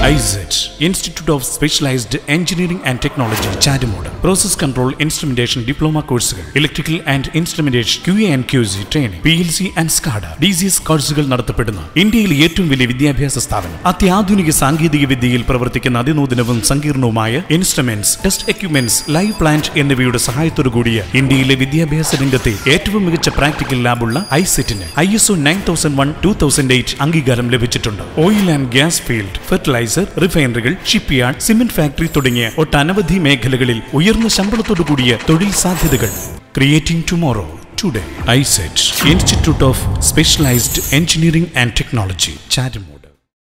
ഐസെറ്റ് institute of specialised engineering and technology Charummood process control instrumentation diploma കോഴ്സുകൾ electrical and instrumentation Q A and Q C training P L C and SCADA D C S കോഴ്സുകൾ നടത്തപ്പെടുന്ന ഇന്ത്യയിലെ ഏറ്റവും വലിയ വിദ്യാഭ്യാസ സ്ഥാപനം അത്യാധുനിക സാങ്കേതിക വിദ്യയിൽ പ്രവർത്തിക്കുന്ന അതിനൂതനവും സങ്കീർണവുമായ instruments test equipments live plant എന്നിവയുടെ സഹായത്തോടു കൂടിയ ഇന്ത്യയിലെ വിദ്യാഭ്യാസ രംഗത്തെ ഏറ്റവും മികച്ച പ്രാക്ടിക്കൽ ലാബുള്ള ഐസെറ്റിന് I S O nine thousand one two thousand eight അംഗീകാരം ലഭിച്ചിട്ടുണ്ട് oil and gas field fertiliser റിഫൈനറികൾ ഷിപ്പ്യാർഡ് സിമന്റ് ഫാക്ടറി തുടങ്ങിയ ഒട്ടനവധി മേഖലകളിൽ ഉയർന്ന ശമ്പളത്തോടു കൂടിയ തൊഴിൽ സാധ്യതകൾ creating tomorrow today ISET institute of specialised engineering and technology Charummood